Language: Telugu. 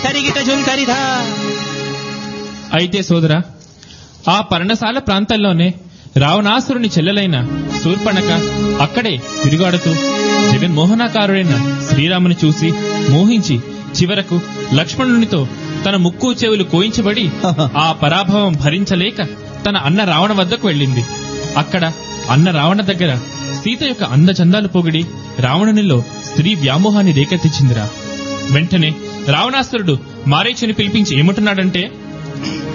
తరిగిట జుంకరిధ అయితే సోదరా ఆ పర్ణశాల ప్రాంతంలోనే రావణాసురుని చెల్లెలైన శూర్పణక అక్కడే తిరుగాడుతూ జగన్మోహనాకారుడైన శ్రీరాముని చూసి మోహించి చివరకు లక్ష్మణునితో తన ముక్కు చెవులు కోయించబడి ఆ పరాభవం భరించలేక తన అన్న రావణ వద్దకు వెళ్ళింది అక్కడ అన్న రావణ దగ్గర సీత యొక్క అందచందాలు పొగిడి రావణునిలో స్త్రీ వ్యామోహాన్ని రేకెత్తించిందిరా వెంటనే రావణాసురుడు మారీచుని పిలిపించి ఏమంటున్నాడంటే